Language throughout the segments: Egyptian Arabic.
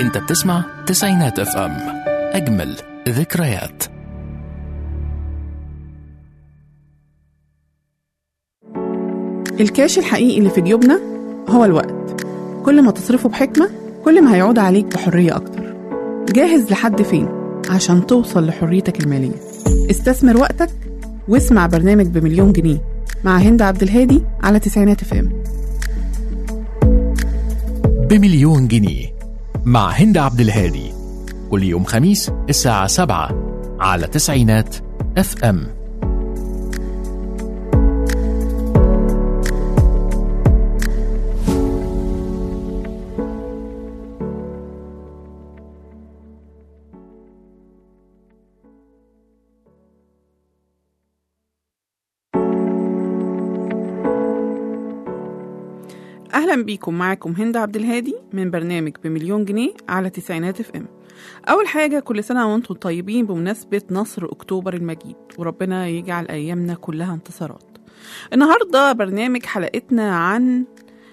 انت بتسمع تسعينات اف ام اجمل ذكريات الكاش الحقيقي اللي في جيوبنا هو الوقت كل ما تصرفه بحكمة كل ما هيعود عليك بحرية أكتر جاهز لحد فين عشان توصل لحريتك المالية استثمر وقتك واسمع برنامج بمليون جنيه مع هند عبد الهادي على تسعينات اف ام بمليون جنيه مع هند عبد الهادي كل يوم خميس الساعة 7 على تسعينات اف ام اهلا بيكم معاكم هند عبد الهادي من برنامج بمليون جنيه على تسعينات اف ام اول حاجه كل سنه وانتم طيبين بمناسبه نصر اكتوبر المجيد وربنا يجعل ايامنا كلها انتصارات النهارده برنامج حلقتنا عن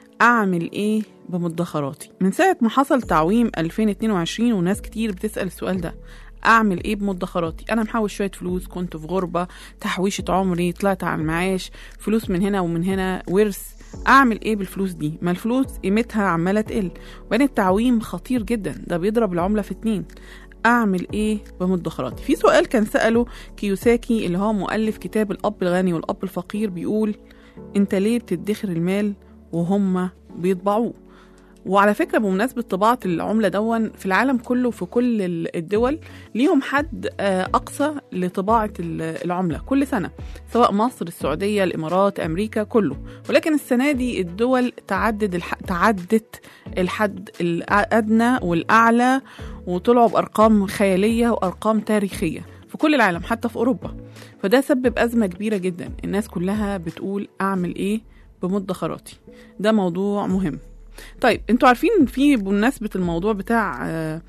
اعمل ايه بمدخراتي من ساعه ما حصل تعويم 2022 وناس كتير بتسال السؤال ده اعمل ايه بمدخراتي انا محوش شويه فلوس كنت في غربه تحويشه عمري طلعت على المعاش فلوس من هنا ومن هنا ورث اعمل ايه بالفلوس دي ما الفلوس قيمتها عماله تقل وبين التعويم خطير جدا ده بيضرب العمله في اتنين اعمل ايه بمدخراتي في سؤال كان ساله كيوساكي اللي هو مؤلف كتاب الاب الغني والاب الفقير بيقول انت ليه بتدخر المال وهم بيطبعوه وعلى فكرة بمناسبة طباعة العملة دون في العالم كله في كل ال- الدول ليهم حد آه، أقصى لطباعة ال- العملة كل سنة سواء مصر السعودية الإمارات أمريكا كله ولكن السنة دي الدول تعدد الح... تعدت الحد الأدنى والأعلى وطلعوا بأرقام خيالية وأرقام تاريخية في كل العالم حتى في أوروبا فده سبب أزمة كبيرة جدا الناس كلها بتقول أعمل إيه بمدخراتي ده موضوع مهم طيب انتوا عارفين في بمناسبة الموضوع بتاع آه،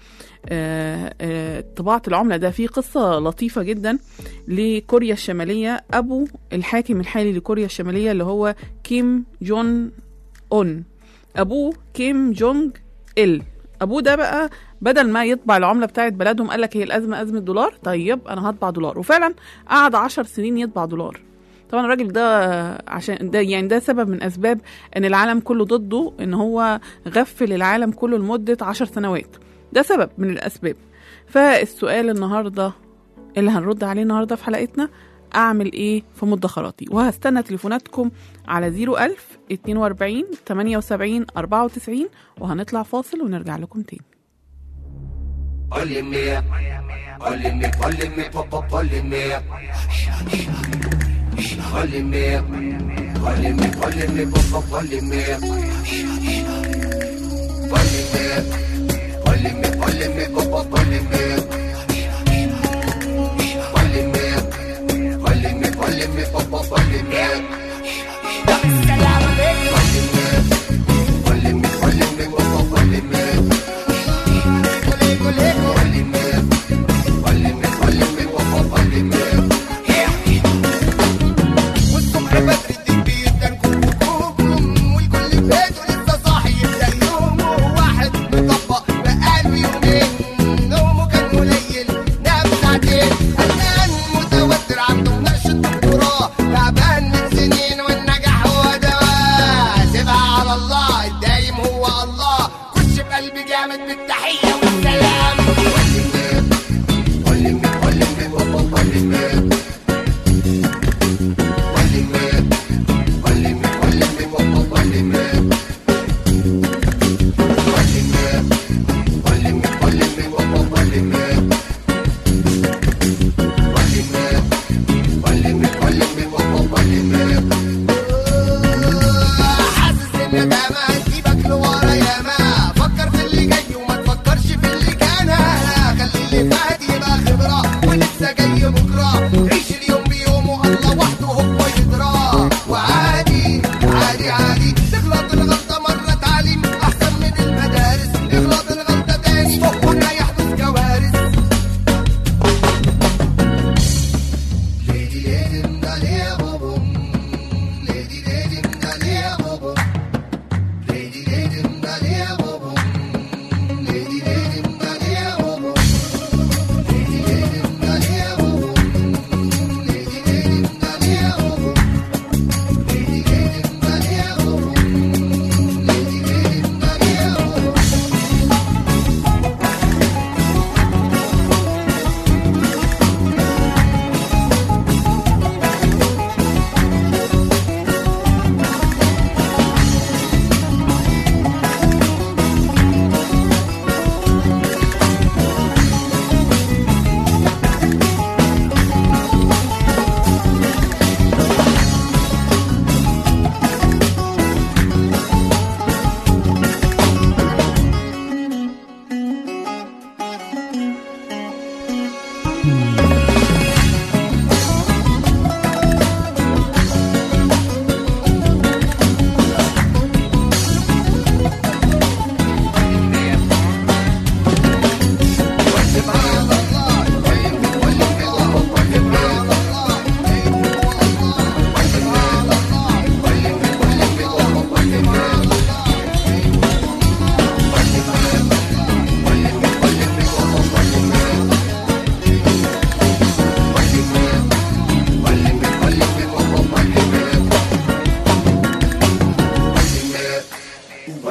آه، آه، طباعة العملة ده في قصة لطيفة جدا لكوريا الشمالية أبو الحاكم الحالي لكوريا الشمالية اللي هو كيم جون أون أبوه كيم جونج إل أبوه ده بقى بدل ما يطبع العملة بتاعت بلدهم قال لك هي الأزمة أزمة دولار طيب أنا هطبع دولار وفعلا قعد عشر سنين يطبع دولار طبعا الراجل ده عشان ده يعني ده سبب من اسباب ان العالم كله ضده ان هو غفل العالم كله لمده عشر سنوات ده سبب من الاسباب فالسؤال النهارده اللي هنرد عليه النهارده في حلقتنا اعمل ايه في مدخراتي وهستنى تليفوناتكم على 01000 42 78 94 وهنطلع فاصل ونرجع لكم تاني Only me, only me, only me, pop pop, only me. Only me, only me, only me, pop pop, only me. Only me, only me, only me, pop pop, only me. Only me, only me, only me, pop pop, only me. Only me, only me, only me, pop pop, only me. والصبح بدري الدين بيدن كلكم والكل بيته لسه صاحي يبدا يومه واحد مطبق بقاله يومين نومه كان قليل نام ساعتين قلقان متوتر عنده مناقشه دكتوراه تعبان من سنين والنجاح هو دواء سيبها على الله الدايم هو الله خش بقلبي جامد بالتحيه والسلام حاسس ان ده ما هتجيبك لورا ياما فكر في اللي جاي وما تفكرش في اللي كان خلي اللي فات يبقى خبرة ولسه جاي بكرة عيش اليوم بيومه الله وحده هو يدراه وعادي عادي عادي تغلط الغلطة مرة تعليم أحسن من المدارس اغلط الغلطة تاني هنا يحدث كوارث ليدي ليدي مدالي يا بابا ليدي ليدي مدالي يا بابا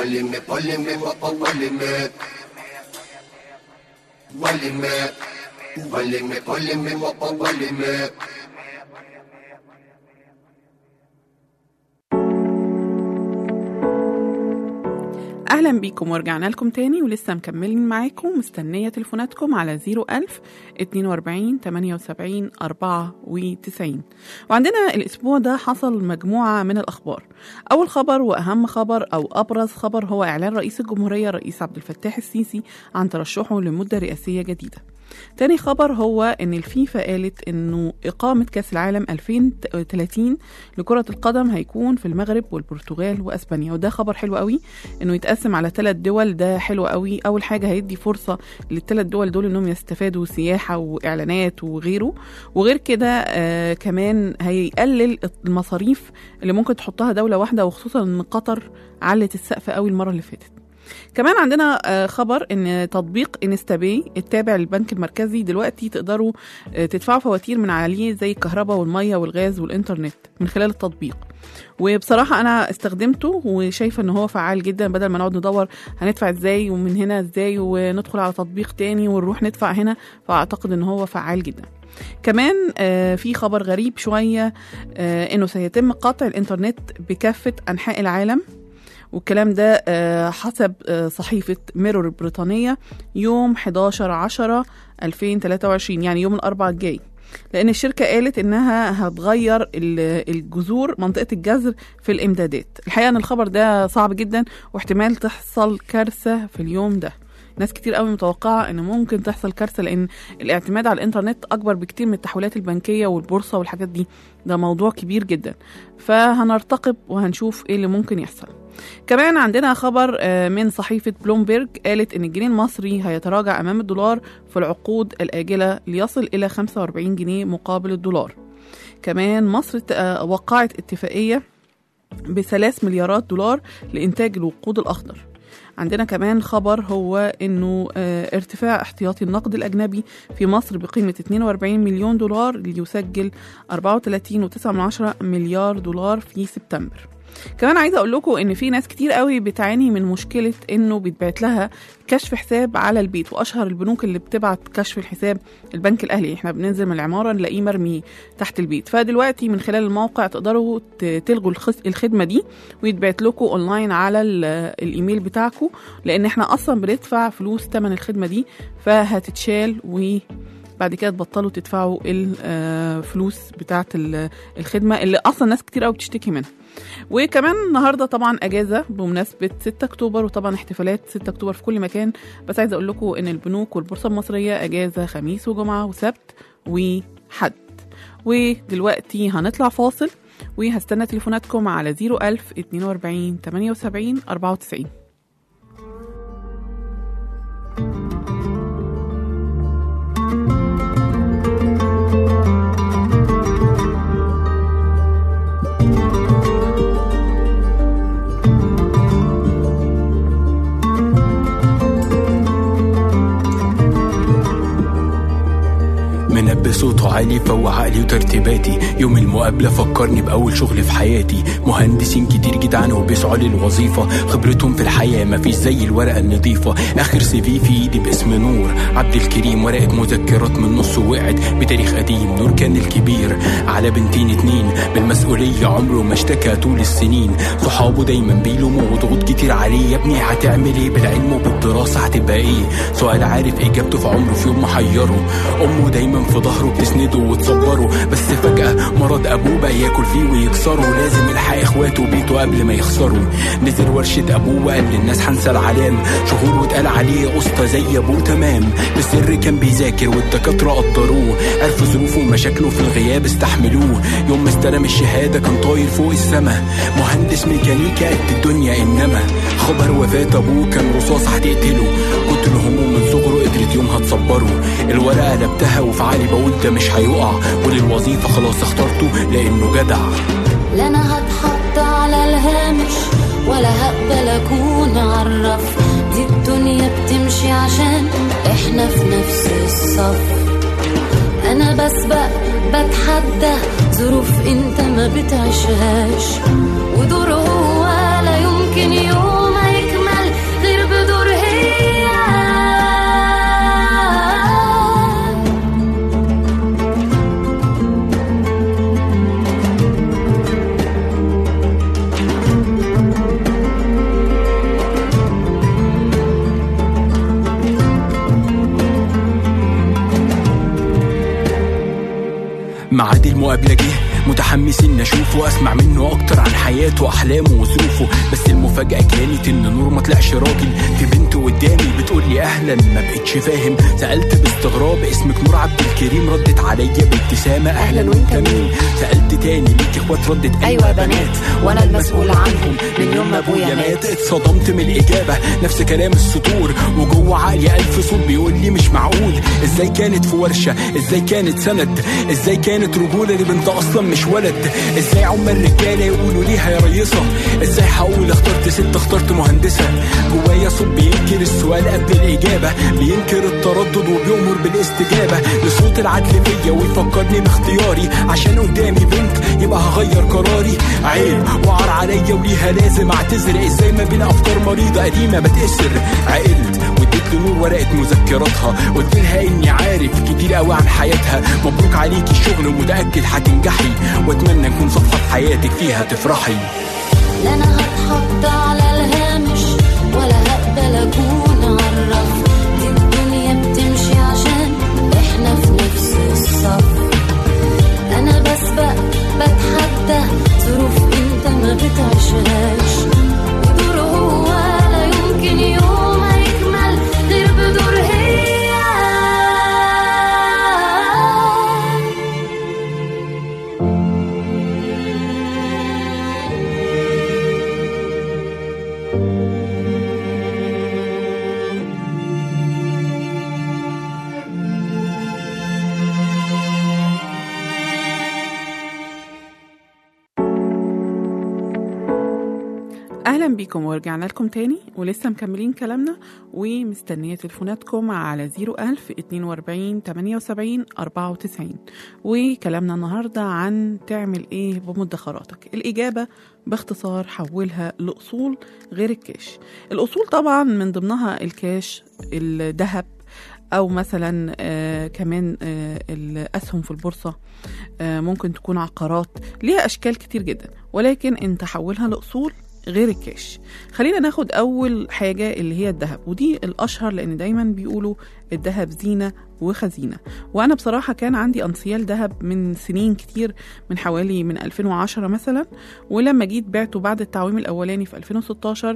ولم ولم ولم ولم ولم ولم ولم اهلا بيكم ورجعنا لكم تاني ولسه مكملين معاكم مستنيه تليفوناتكم على 01000 42 78 94 وعندنا الاسبوع ده حصل مجموعه من الاخبار اول خبر واهم خبر او ابرز خبر هو اعلان رئيس الجمهوريه الرئيس عبد الفتاح السيسي عن ترشحه لمده رئاسيه جديده تاني خبر هو ان الفيفا قالت انه اقامه كاس العالم 2030 لكره القدم هيكون في المغرب والبرتغال واسبانيا وده خبر حلو قوي انه يتقسم على ثلاث دول ده حلو قوي اول حاجه هيدي فرصه للثلاث دول دول انهم يستفادوا سياحه واعلانات وغيره وغير كده آه كمان هيقلل المصاريف اللي ممكن تحطها دوله واحده وخصوصا ان قطر علت السقف قوي المره اللي فاتت كمان عندنا آه، خبر ان تطبيق انستابي التابع للبنك المركزي دلوقتي تقدروا آه، تدفعوا فواتير من عليه زي الكهرباء والميه والغاز والانترنت من خلال التطبيق وبصراحة أنا استخدمته وشايفة إن هو فعال جدا بدل ما نقعد ندور هندفع إزاي ومن هنا إزاي وندخل على تطبيق تاني ونروح ندفع هنا فأعتقد إن هو فعال جدا كمان آه، في خبر غريب شوية آه، إنه سيتم قطع الإنترنت بكافة أنحاء العالم والكلام ده آه، حسب آه، صحيفة ميرور البريطانية يوم 11 10 2023 يعني يوم الأربعاء الجاي لأن الشركة قالت إنها هتغير ال- الجذور منطقة الجذر في الإمدادات الحقيقة إن الخبر ده صعب جدا واحتمال تحصل كارثة في اليوم ده ناس كتير قوي متوقعة ان ممكن تحصل كارثة لان الاعتماد على الانترنت اكبر بكتير من التحويلات البنكية والبورصة والحاجات دي ده موضوع كبير جدا فهنرتقب وهنشوف ايه اللي ممكن يحصل كمان عندنا خبر آه، من صحيفة بلومبيرج قالت إن الجنيه المصري هيتراجع أمام الدولار في العقود الآجلة ليصل إلى 45 جنيه مقابل الدولار كمان مصر ت- آه، وقعت اتفاقية بثلاث مليارات دولار لإنتاج الوقود الأخضر عندنا كمان خبر هو انه آه، ارتفاع احتياطي النقد الاجنبي في مصر بقيمه 42 مليون دولار ليسجل 34.9 مليار دولار في سبتمبر كمان عايزه اقول لكم ان في ناس كتير قوي بتعاني من مشكله انه بيتبعت لها كشف حساب على البيت واشهر البنوك اللي بتبعت كشف الحساب البنك الاهلي احنا بننزل من العماره نلاقيه مرمي تحت البيت فدلوقتي من خلال الموقع تقدروا ت- تلغوا الخس- الخدمه دي ويتبعت لكم اونلاين على ال- الايميل بتاعكم لان احنا اصلا بندفع فلوس ثمن الخدمه دي فهتتشال و بعد كده تبطلوا تدفعوا الفلوس بتاعه ال- الخدمه اللي اصلا ناس كتير قوي بتشتكي منها وكمان النهارده طبعا اجازه بمناسبه 6 اكتوبر وطبعا احتفالات 6 اكتوبر في كل مكان بس عايزه اقول لكم ان البنوك والبورصه المصريه اجازه خميس وجمعه وسبت وحد ودلوقتي هنطلع فاصل وهستنى تليفوناتكم على 01000 42 78 94 منبه صوته عالي فوق عقلي وترتيباتي يوم المقابلة فكرني بأول شغل في حياتي مهندسين كتير جدعان وبيسعوا للوظيفة خبرتهم في الحياة مفيش زي الورقة النظيفة آخر سي في في إيدي باسم نور عبد الكريم ورقة مذكرات من نص وقعت بتاريخ قديم نور كان الكبير على بنتين اتنين بالمسؤولية عمره ما اشتكى طول السنين صحابه دايما بيلوموا وضغوط كتير عليه يا ابني هتعمل ايه بالعلم وبالدراسة هتبقى ايه سؤال عارف اجابته في عمره في يوم محيره امه دايما في ظهره بتسنده وتصبره بس فجأة مرض ابوه بقى ياكل فيه ويكسره لازم يلحق اخواته وبيته قبل ما يخسروا نزل ورشة ابوه وقال للناس هنسى العلام شهور واتقال عليه قسطة زي ابوه تمام بالسر كان بيذاكر والدكاترة قدروه عرفوا ظروفه ومشاكله في الغياب استحملوه يوم ما استلم الشهادة كان طاير فوق السما مهندس ميكانيكا قد الدنيا انما خبر وفاة ابوه كان رصاص هتقتله كتر همه من صغره قدرت يومها تصبره الورقة قلبتها وفي عقلي بقول ده مش هيقع وللوظيفة خلاص اخترته لانه جدع لا انا هتحط على الهامش ولا هقبل اكون عرف دي الدنيا بتمشي عشان احنا في نفس الصف انا بسبق بتحدى ظروف انت ما بتعيشهاش ودور هو لا يمكن يوم هيكمل ميعاد المقابلة جه متحمس اني اشوفه واسمع منه اكتر عن حياته واحلامه وظروفه بس المفاجأة كانت ان نور ما طلعش راجل في بنت قدامي بتقول لي اهلا ما بقتش فاهم سألت باستغراب اسمك نور عبد الكريم ردت عليا بابتسامة اهلا وانت مين سألت تاني ليك اخوات ردت أيوة بنات، وأنا المسؤول عنهم من يوم ما أبويا مات. اتصدمت من الإجابة نفس كلام السطور وجوه عقلي ألف صوت بيقول لي مش معقول إزاي كانت في ورشة إزاي كانت سند إزاي كانت رجولة لبنت أصلا مش ولد إزاي عمال الرجالة يقولوا ليها يا ريصة إزاي هقول اخترت ست اخترت مهندسة جوايا صوت بينكر السؤال قبل الإجابة بينكر التردد وبيأمر بالاستجابة لصوت العدل فيا ويفكرني باختياري عشان قدامي بنت يبقى هغير قراري عيب وعار عليا وليها لازم اعتذر ازاي ما بين افكار مريضه قديمه بتأسر عقلت واديت لنور ورقه مذكراتها قلت لها اني عارف كتير قوي عن حياتها مبروك عليكي الشغل ومتاكد هتنجحي واتمنى نكون صفحه في حياتك فيها تفرحي لا انا هتحط على الهامش ولا هقبل اكون عالرف دي الدنيا بتمشي عشان احنا في نفس الصف انا بسبق بتحدى ظروف انت ما بتعيشهاش دور هو لا يمكن يوم هيكمل غير بدور هي اهلا بيكم ورجعنا لكم تاني ولسه مكملين كلامنا ومستنيه تليفوناتكم على 01000 42 78 94 وكلامنا النهارده عن تعمل ايه بمدخراتك الاجابه باختصار حولها لاصول غير الكاش الاصول طبعا من ضمنها الكاش الذهب او مثلا آه كمان آه الاسهم في البورصه آه ممكن تكون عقارات ليها اشكال كتير جدا ولكن انت حولها لاصول غير الكاش خلينا ناخد اول حاجه اللي هي الذهب ودي الاشهر لان دايما بيقولوا الذهب زينه وخزينه وانا بصراحه كان عندي انسيال ذهب من سنين كتير من حوالي من 2010 مثلا ولما جيت بعته بعد التعويم الاولاني في 2016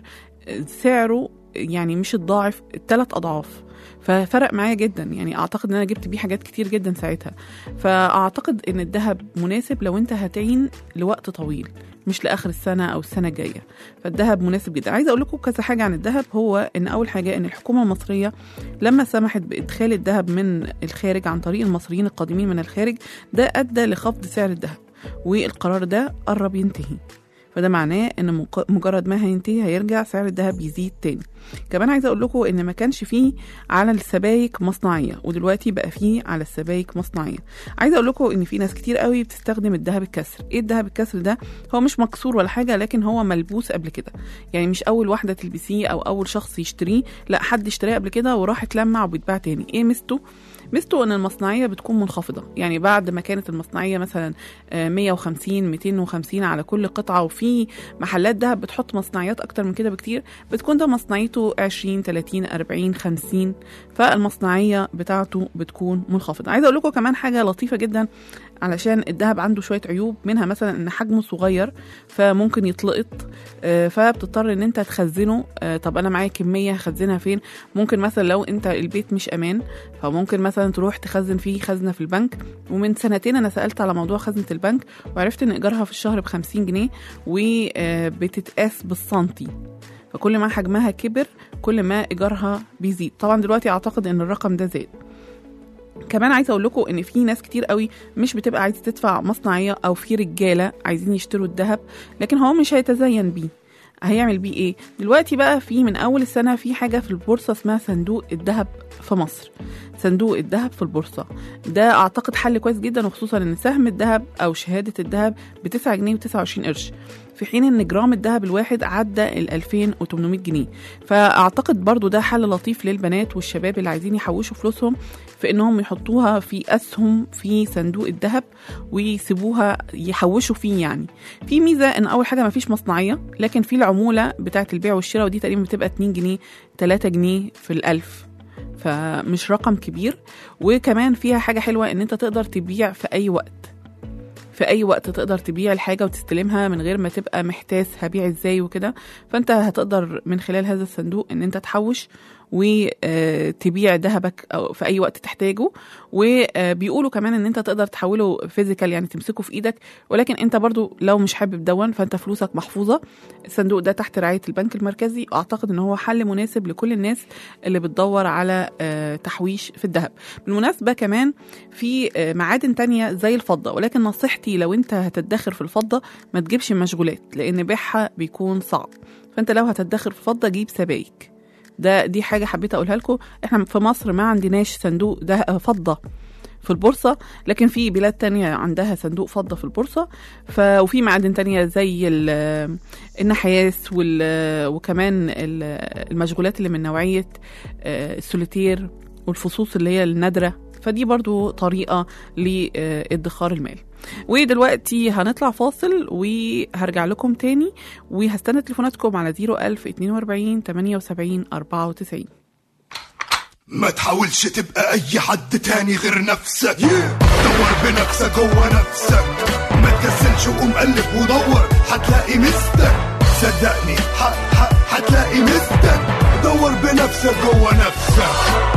سعره يعني مش الضاعف الثلاث اضعاف ففرق معايا جدا يعني اعتقد ان انا جبت بيه حاجات كتير جدا ساعتها فاعتقد ان الذهب مناسب لو انت هتعين لوقت طويل مش لاخر السنه او السنه الجايه فالذهب مناسب جدا عايزه اقول لكم كذا حاجه عن الذهب هو ان اول حاجه ان الحكومه المصريه لما سمحت بادخال الذهب من الخارج عن طريق المصريين القادمين من الخارج ده ادى لخفض سعر الذهب والقرار ده قرب ينتهي فده معناه ان مق- مجرد ما هينتهي هيرجع سعر الذهب يزيد تاني كمان عايزه اقول لكم ان ما كانش فيه على السبايك مصنعيه ودلوقتي بقى فيه على السبايك مصنعيه عايزه اقول لكم ان في ناس كتير قوي بتستخدم الذهب الكسر ايه الذهب الكسر ده هو مش مكسور ولا حاجه لكن هو ملبوس قبل كده يعني مش اول واحده تلبسيه او اول شخص يشتريه لا حد اشتراه قبل كده وراح اتلمع وبيتباع تاني ايه ميزته ميزته ان المصنعيه بتكون منخفضه يعني بعد ما كانت المصنعيه مثلا آه، 150 250 على كل قطعه وفي محلات دهب بتحط مصنعيات اكتر من كده بكتير بتكون ده مصنعيته 20 30 40 50 فالمصنعيه بتاعته بتكون منخفضه عايزه اقول لكم كمان حاجه لطيفه جدا علشان الذهب عنده شويه عيوب منها مثلا ان حجمه صغير فممكن يتلقط آه، فبتضطر ان انت تخزنه آه، طب انا معايا كميه هخزنها فين ممكن مثلا لو انت البيت مش امان فممكن مثلا تروح تخزن فيه خزنه في البنك ومن سنتين انا سالت على موضوع خزنه البنك وعرفت ان ايجارها في الشهر ب 50 جنيه وبتتقاس بالسنتي فكل ما حجمها كبر كل ما ايجارها بيزيد طبعا دلوقتي اعتقد ان الرقم ده زاد كمان عايزه اقول لكم ان في ناس كتير قوي مش بتبقى عايزه تدفع مصنعيه او في رجاله عايزين يشتروا الذهب لكن هو مش هيتزين بيه هيعمل بيه ايه دلوقتي بقى في من اول السنه في حاجه في البورصه اسمها صندوق الذهب في مصر صندوق الذهب في البورصه ده اعتقد حل كويس جدا وخصوصا ان سهم الذهب او شهاده الذهب ب 9 جنيه و29 قرش في حين ان جرام الذهب الواحد عدى ال 2800 جنيه فاعتقد برضو ده حل لطيف للبنات والشباب اللي عايزين يحوشوا فلوسهم في انهم يحطوها في اسهم في صندوق الذهب ويسيبوها يحوشوا فيه يعني في ميزه ان اول حاجه ما فيش مصنعيه لكن في العموله بتاعه البيع والشراء ودي تقريبا بتبقى 2 جنيه 3 جنيه في الألف فمش رقم كبير وكمان فيها حاجه حلوه ان انت تقدر تبيع في اي وقت في اي وقت تقدر تبيع الحاجه وتستلمها من غير ما تبقى محتاس هبيع ازاي وكده فانت هتقدر من خلال هذا الصندوق ان انت تحوش وتبيع ذهبك أو في اي وقت تحتاجه وبيقولوا كمان ان انت تقدر تحوله فيزيكال يعني تمسكه في ايدك ولكن انت برضو لو مش حابب دون فانت فلوسك محفوظه الصندوق ده تحت رعايه البنك المركزي اعتقد ان هو حل مناسب لكل الناس اللي بتدور على آه، تحويش في الذهب بالمناسبه كمان في آه، معادن تانية زي الفضه ولكن نصيحتي لو انت هتدخر في الفضه ما تجيبش مشغولات لان بيعها بيكون صعب فانت لو هتدخر في الفضه جيب سبائك ده دي حاجه حبيت اقولها لكم احنا في مصر ما عندناش صندوق ده فضه في البورصة لكن في بلاد تانية عندها صندوق فضة في البورصة ف... وفي معادن تانية زي ال- النحاس وال... وكمان ال- المشغولات اللي من نوعية آه، السوليتير والفصوص اللي هي النادرة فدي برضو طريقة لادخار المال ودلوقتي هنطلع فاصل وهرجع لكم تاني وهستنى تليفوناتكم على 01000 42 78 94 ما تحاولش تبقى اي حد تاني غير نفسك دور بنفسك جوه نفسك ما تكسلش وقوم قلب ودور هتلاقي مستك صدقني ح- ح- هتلاقي مستك دور بنفسك جوه نفسك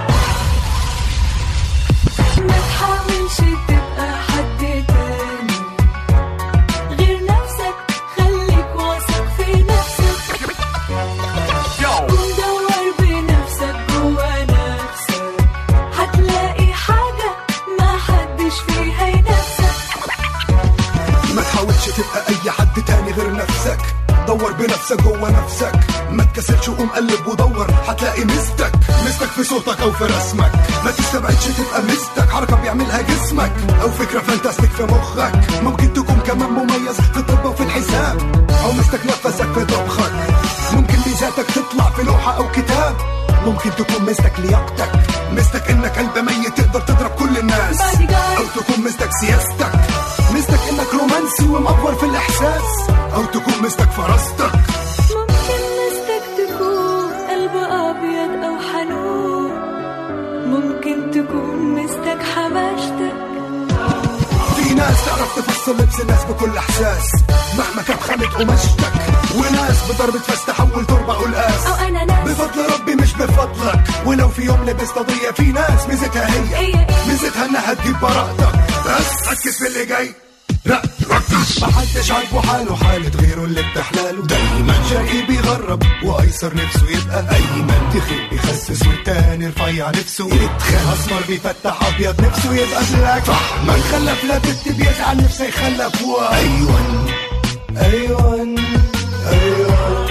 ما تحاولش تبقى حد تاني غير نفسك خليك واثق في نفسك ودور بنفسك جوا نفسك هتلاقي حاجة ما حدش فيها ينافسك ما تحاولش تبقى اي حد تاني غير نفسك دور بنفسك جوه نفسك ما تكسلش وقوم قلب ودور هتلاقي مستك مستك في صوتك او في رسمك ما تستبعدش تبقى مستك حركه بيعملها جسمك او فكره فانتاستيك في مخك ممكن تكون كمان مميز في الطب وفي الحساب او مستك نفسك في طبخك ممكن ميزاتك تطلع في لوحه او كتاب ممكن تكون مستك لياقتك مستك انك قلب ميت تقدر تضرب كل الناس Bodyguard. او تكون مستك سياستك مستك انك رومانسي ومأفور في الاحساس او تكون مستك فراستك ممكن مستك تكون قلب أبيض أو حنون ممكن تكون مستك حماشتك في ناس تعرف تفصل لبس الناس بكل احساس مهما كان خانت قماشتك وناس بضربة فاس تحول تربة قلقاس أو أنا ناس بفضل ربي مش بفضلك ولو في يوم لبست قضية في ناس ميزتها هي هي إيه؟ ميزتها انها تجيب براءتك بس ركز في اللي جاي لا ركز محدش عاجبه حاله حالة غيره اللي بتحلاله دايما شقي بيغرب وايسر نفسه يبقى ايمن تخيل بيخسس والتاني رفيع نفسه يتخان اسمر بيفتح ابيض نفسه يبقى بلاك من خلف لا بنت بيزعل نفسه يخلف وايون ايون ايون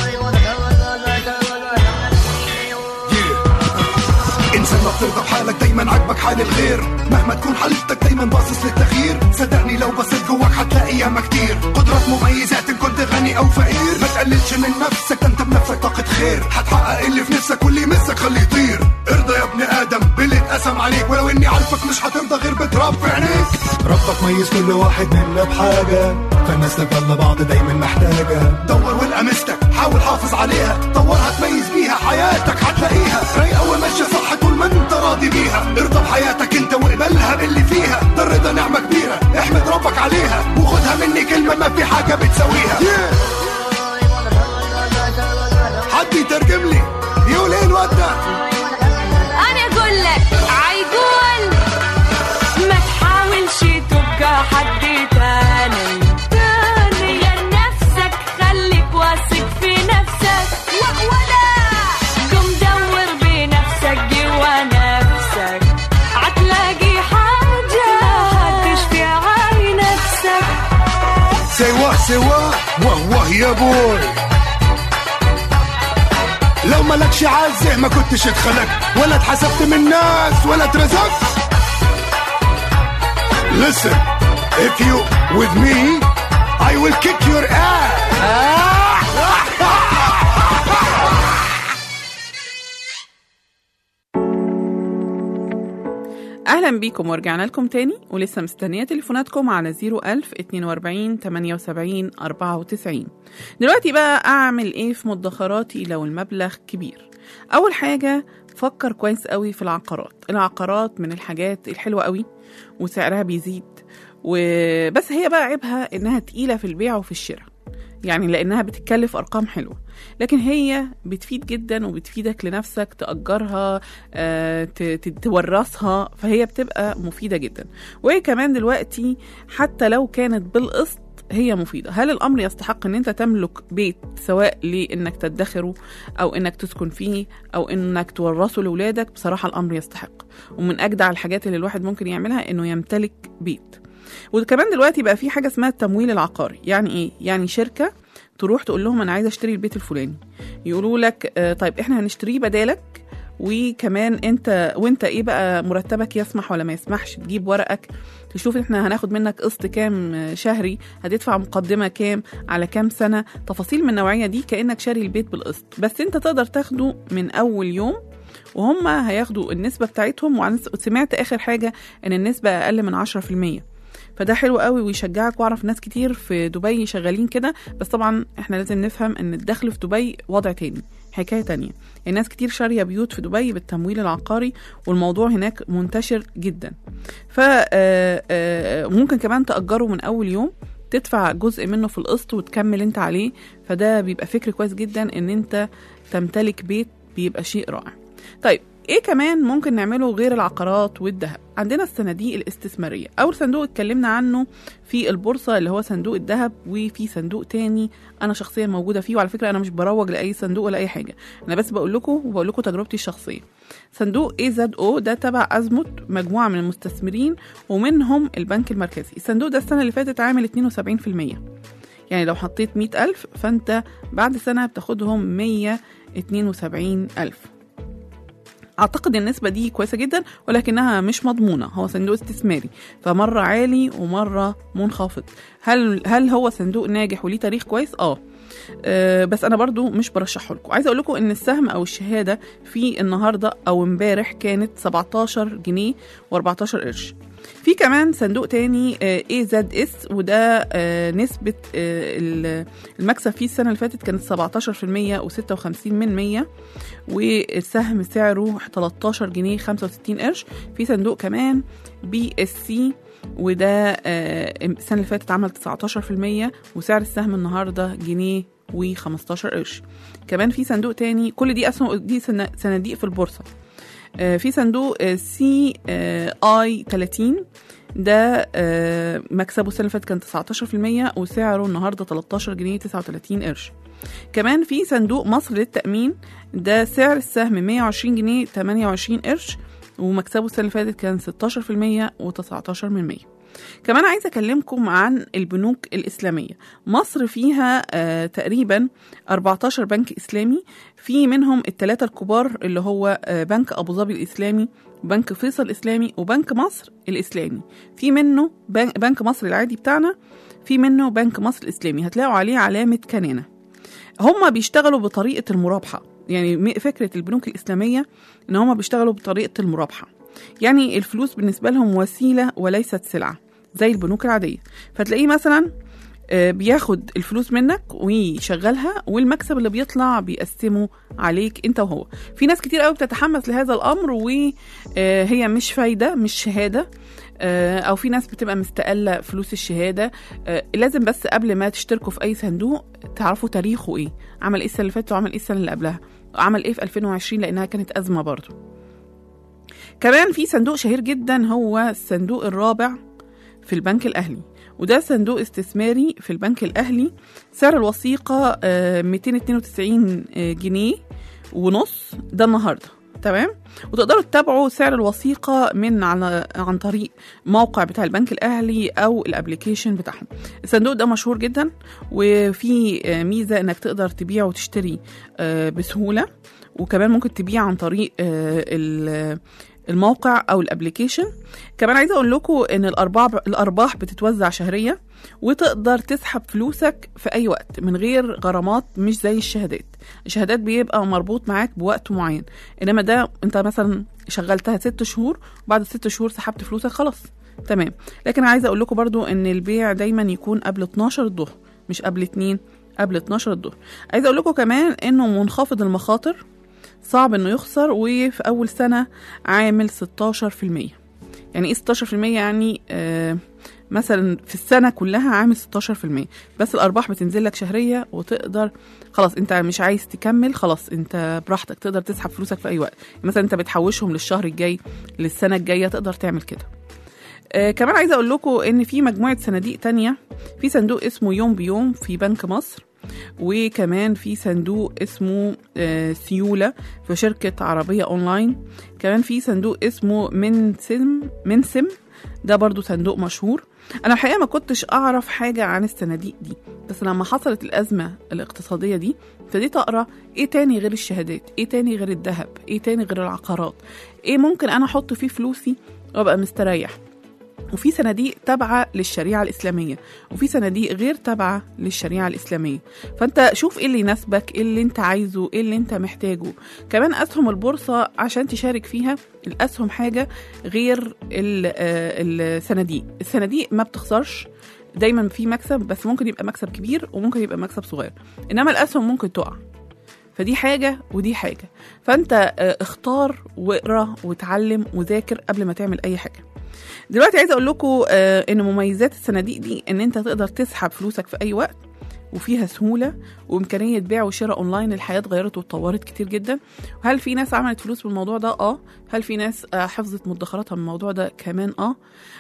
انسان ما بترضى بحالك دايما عاجبك حال الغير مهما تكون حالتك دايما باصص للتغيير صدقني لو بصيت جواك هتلاقي ياما كتير قدرات مميزات ان كنت غني او فقير ما تقللش من نفسك ده انت بنفسك طاقة خير هتحقق اللي في نفسك واللي يمسك خليه يطير ارضى يا ابن ادم باللي اتقسم عليك ولو اني عارفك مش هترضى غير بتراب في عينيك ربك ميز كل واحد منا بحاجة فالناس تفضل بعض دايما محتاجة دور والقى مستك حاول حافظ عليها طورها تميز بيها حياتك هتلاقيها رايقة وماشية صح طول ما انت راضي بيها ارضى بحياتك انت واقبلها باللي فيها ده الرضا نعمة كبيرة احمد ربك عليها وخدها مني كلمة ما في حاجة بتساويها حد يترجم لي يقول ايه الواد ده أنا أقول لك عيقول ما تحاولش تبقى حد تاني تاني يا نفسك خليك واثق في نفسك ولا قم دور بنفسك جوا نفسك هتلاقي حاجة هتشفي عين نفسك سوا سوا واه واه يا بوي لو مالكش عزه ما كنتش اتخلقت ولا اتحسبت من الناس ولا اترزقت Listen, if you with me, I will kick your ass. اهلا بيكم ورجعنا لكم تاني ولسه مستنيه تليفوناتكم على 01000 42 78 94 دلوقتي بقى اعمل ايه في مدخراتي لو المبلغ كبير اول حاجه فكر كويس قوي في العقارات العقارات من الحاجات الحلوه قوي وسعرها بيزيد وبس هي بقى عيبها انها تقيله في البيع وفي الشراء يعني لانها بتتكلف ارقام حلوه لكن هي بتفيد جدا وبتفيدك لنفسك تاجرها آه، ت- ت- تورثها فهي بتبقى مفيده جدا وهي كمان دلوقتي حتى لو كانت بالقسط هي مفيده هل الامر يستحق ان انت تملك بيت سواء لانك تدخره او انك تسكن فيه او انك تورثه لاولادك بصراحه الامر يستحق ومن اجدع الحاجات اللي الواحد ممكن يعملها انه يمتلك بيت وكمان دلوقتي بقى في حاجه اسمها التمويل العقاري يعني ايه يعني شركه تروح تقول لهم انا عايزه اشتري البيت الفلاني يقولوا لك آه، طيب احنا هنشتريه بدالك وكمان انت وانت ايه بقى مرتبك يسمح ولا ما يسمحش تجيب ورقك تشوف احنا هناخد منك قسط كام آه، شهري هتدفع مقدمه كام على كام سنه تفاصيل من النوعيه دي كانك شاري البيت بالقسط بس انت تقدر تاخده من اول يوم وهم هياخدوا النسبه بتاعتهم وعن سمعت اخر حاجه ان النسبه اقل من 10% فده حلو قوي ويشجعك واعرف ناس كتير في دبي شغالين كده بس طبعا احنا لازم نفهم ان الدخل في دبي وضع تاني حكايه تانية الناس كتير شاريه بيوت في دبي بالتمويل العقاري والموضوع هناك منتشر جدا فممكن كمان تأجره من أول يوم تدفع جزء منه في القسط وتكمل انت عليه فده بيبقى فكر كويس جدا ان انت تمتلك بيت بيبقى شيء رائع طيب ايه كمان ممكن نعمله غير العقارات والذهب عندنا الصناديق الاستثماريه اول صندوق اتكلمنا عنه في البورصه اللي هو صندوق الذهب وفي صندوق تاني انا شخصيا موجوده فيه وعلى فكره انا مش بروج لاي صندوق ولا اي حاجه انا بس بقول لكم وبقول لكم تجربتي الشخصيه صندوق اي زد او ده تبع ازمت مجموعه من المستثمرين ومنهم البنك المركزي الصندوق ده السنه اللي فاتت عامل 72% يعني لو حطيت 100000 فانت بعد سنه بتاخدهم 172000 اعتقد النسبه دي كويسه جدا ولكنها مش مضمونه هو صندوق استثماري فمره عالي ومره منخفض هل هل هو صندوق ناجح وليه تاريخ كويس اه أه بس انا برضو مش برشحه لكم عايزه اقول لكم ان السهم او الشهاده في النهارده او امبارح كانت 17 جنيه و14 قرش في كمان صندوق تاني اي زد اس وده آه، نسبة آه، ال- المكسب فيه السنة اللي فاتت كانت 17% و56 من 100 والسهم سعره 13 جنيه 65 قرش في صندوق كمان بي اس سي وده آه، السنة اللي فاتت عمل 19% وسعر السهم النهاردة جنيه و15 قرش كمان في صندوق تاني كل دي أسهم دي سنا- صناديق في البورصة آه، في صندوق سي اي 30 ده آه، مكسبه السنه اللي فاتت كان 19% وسعره النهارده 13 جنيه 39 قرش كمان في صندوق مصر للتأمين ده سعر السهم 120 جنيه 28 قرش ومكسبه السنة اللي فاتت كان 16% و19 من 100 كمان عايزة أكلمكم عن البنوك الإسلامية مصر فيها آه تقريبا 14 بنك إسلامي في منهم الثلاثة الكبار اللي هو آه بنك أبو ظبي الإسلامي بنك فيصل الإسلامي وبنك مصر الإسلامي في منه بن- بنك مصر العادي بتاعنا في منه بنك مصر الإسلامي هتلاقوا عليه علامة كنانة هم بيشتغلوا بطريقة المرابحة يعني م- فكرة البنوك الإسلامية إن هم بيشتغلوا بطريقة المرابحة يعني الفلوس بالنسبة لهم وسيلة وليست سلعة زي البنوك العادية فتلاقيه مثلا آه، بياخد الفلوس منك ويشغلها والمكسب اللي بيطلع بيقسمه عليك انت وهو في ناس كتير قوي بتتحمس لهذا الامر وهي مش فايده مش شهاده آه، او في ناس بتبقى مستقله فلوس الشهاده آه، لازم بس قبل ما تشتركوا في اي صندوق تعرفوا تاريخه ايه عمل ايه السنه اللي فاتت وعمل ايه السنه اللي قبلها عمل ايه في 2020 لانها كانت ازمه برضو كمان في صندوق شهير جدا هو الصندوق الرابع في البنك الأهلي وده صندوق استثماري في البنك الأهلي سعر الوثيقة آه، 292 آه، جنيه ونص ده النهارده تمام وتقدروا تتابعوا سعر الوثيقة من على عن طريق موقع بتاع البنك الأهلي أو الابليكيشن بتاعهم الصندوق ده مشهور جدا وفي آه، ميزة إنك تقدر تبيع وتشتري آه، بسهولة وكمان ممكن تبيع عن طريق آه، ال- الموقع او الابليكيشن كمان عايزه اقول لكم ان الارباح الارباح بتتوزع شهريه وتقدر تسحب فلوسك في اي وقت من غير غرامات مش زي الشهادات الشهادات بيبقى مربوط معاك بوقت معين انما ده انت مثلا شغلتها ست شهور وبعد الست شهور سحبت فلوسك خلاص تمام لكن عايزه اقول لكم برضو ان البيع دايما يكون قبل 12 الظهر مش قبل 2 قبل 12 الظهر عايزه اقول لكم كمان انه منخفض المخاطر صعب انه يخسر وفي اول سنه عامل 16% يعني ايه 16% يعني آه مثلا في السنه كلها عامل 16% بس الارباح بتنزل لك شهريه وتقدر خلاص انت مش عايز تكمل خلاص انت براحتك تقدر تسحب فلوسك في اي وقت مثلا انت بتحوشهم للشهر الجاي للسنه الجايه تقدر تعمل كده آه كمان عايزه اقول لكم ان في مجموعه صناديق تانية في صندوق اسمه يوم بيوم في بنك مصر وكمان في صندوق اسمه آه سيوله في شركه عربيه اونلاين كمان في صندوق اسمه منسم منسم ده برضو صندوق مشهور انا الحقيقه ما كنتش اعرف حاجه عن الصناديق دي بس لما حصلت الازمه الاقتصاديه دي ابتديت اقرا ايه تاني غير الشهادات ايه تاني غير الذهب ايه تاني غير العقارات ايه ممكن انا احط فيه فلوسي وابقى مستريح وفي صناديق تابعة للشريعة الإسلامية وفي صناديق غير تابعة للشريعة الإسلامية فأنت شوف إيه اللي يناسبك إيه اللي أنت عايزه إيه اللي أنت محتاجه كمان أسهم البورصة عشان تشارك فيها الأسهم حاجة غير ال- آه، الصناديق الصناديق ما بتخسرش دايما في مكسب بس ممكن يبقى مكسب كبير وممكن يبقى مكسب صغير انما الاسهم ممكن تقع فدي حاجة ودي حاجة فانت آه، اختار واقرا وتعلم وذاكر قبل ما تعمل اي حاجة دلوقتي عايزه اقول لكم آه ان مميزات الصناديق دي ان انت تقدر تسحب فلوسك في اي وقت وفيها سهوله وامكانيه بيع وشراء اونلاين الحياه اتغيرت واتطورت كتير جدا هل في ناس عملت فلوس من الموضوع ده اه هل في ناس آه حفظت مدخراتها من الموضوع ده كمان اه,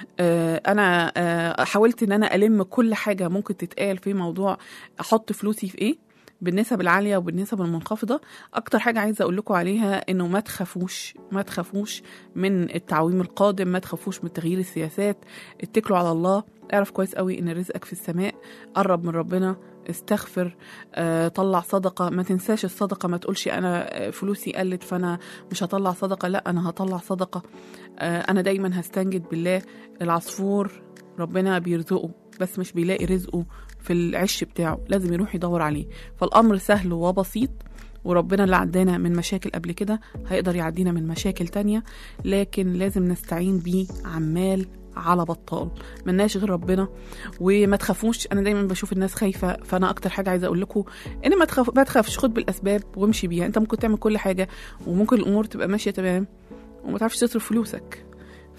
آه انا آه حاولت ان انا الم كل حاجه ممكن تتقال في موضوع احط فلوسي في ايه بالنسب العاليه وبالنسب المنخفضه اكتر حاجه عايزه اقول لكم عليها انه ما تخافوش ما تخافوش من التعويم القادم ما تخافوش من تغيير السياسات اتكلوا على الله اعرف كويس قوي ان رزقك في السماء قرب من ربنا استغفر آه، طلع صدقة ما تنساش الصدقة ما تقولش أنا آه، فلوسي قلت فأنا مش هطلع صدقة لا أنا هطلع صدقة آه، أنا دايما هستنجد بالله العصفور ربنا بيرزقه بس مش بيلاقي رزقه في العش بتاعه لازم يروح يدور عليه فالأمر سهل وبسيط وربنا اللي عدانا من مشاكل قبل كده هيقدر يعدينا من مشاكل تانية لكن لازم نستعين بيه عمال على بطال ملناش غير ربنا وما تخافوش انا دايما بشوف الناس خايفه فانا اكتر حاجه عايزه اقول لكم ان ما تخاف ما تخافش خد بالاسباب وامشي بيها انت ممكن تعمل كل حاجه وممكن الامور تبقى ماشيه تمام وما تعرفش تصرف فلوسك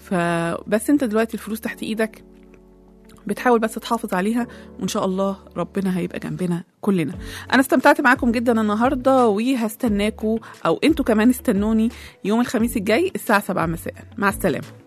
فبس انت دلوقتي الفلوس تحت ايدك بتحاول بس تحافظ عليها وان شاء الله ربنا هيبقى جنبنا كلنا انا استمتعت معاكم جدا النهارده وهستناكم او انتوا كمان استنوني يوم الخميس الجاي الساعه 7 مساء مع السلامه